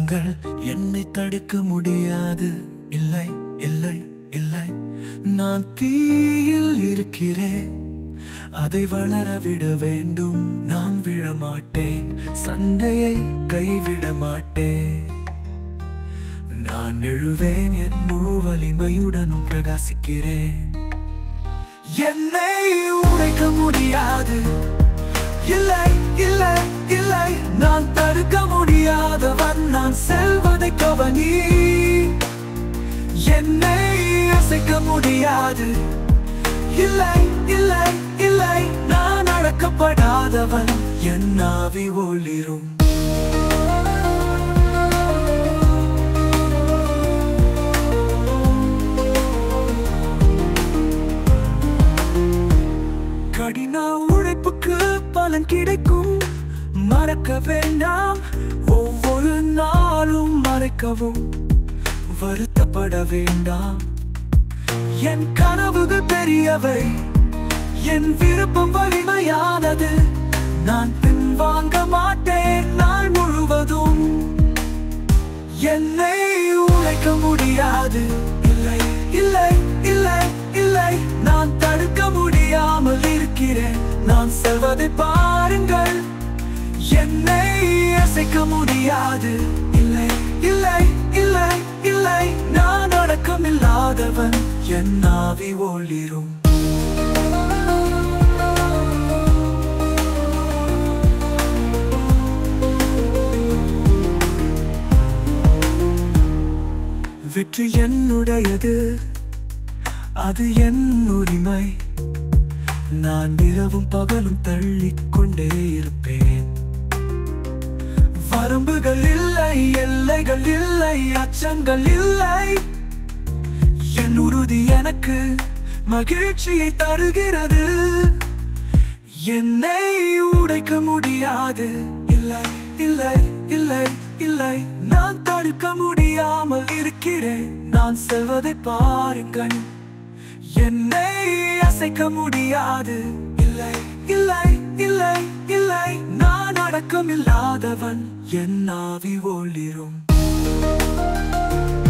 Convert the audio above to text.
பாருங்கள் என்னை தடுக்க முடியாது இல்லை இல்லை இல்லை நான் தீயில் இருக்கிறேன் அதை வளர விட வேண்டும் நான் விழமாட்டேன் சண்டையை கைவிட மாட்டேன் நான் எழுவேன் என் முழு வலிமையுடனும் பிரகாசிக்கிறேன் என்னை உடைக்க முடியாது இல்லை இல்லை இல்லை நான் தடுக்க முடியாதவன் நான் செல்வதை கவனி என்னை அசைக்க முடியாது இல்லை இல்லை இல்லை நான் அடக்கப்படாதவன் என் ஆவி ஒளிரும் கடின உழைப்புக்கு பலன் கிடைக்கும் மறக்க வேண்டாம் ஒவ்வொரு நாளும் மறைக்கவும் வருத்தப்பட வேண்டாம் என் கனவுகள் பெரியவை என் விருப்பம் வலிமையானது நான் பின்வாங்க மாட்டேன் நாள் முழுவதும் என்னை உழைக்க முடியாது இல்லை இல்லை இல்லை இல்லை நான் தடுக்க முடியாமல் இருக்கிறேன் நான் செல்வதை பாருங்கள் என்னை அசைக்க முடியாது இல்லை இல்லை இல்லை இல்லை நான் அடக்கம் இல்லாதவன் என் ஆவி ஒளிரும் வெற்றி என்னுடையது அது என் உரிமை நான் இரவும் பகலும் தள்ளிக்கொண்டே இருப்பேன் வரம்புகள் இல்லை எல்லைகள் இல்லை அச்சங்கள் இல்லை என் உறுதி எனக்கு மகிழ்ச்சியை தருகிறது என்னை உடைக்க முடியாது இல்லை இல்லை இல்லை இல்லை நான் தடுக்க முடியாமல் இருக்கிறேன் நான் செல்வதை பாருங்கள் என்னை அசைக்க முடியாது இல்லை இல்லை இல்லை இல்லை நான் அடக்கம் இல்லாதவன் என் ஆவி ஒளிரும்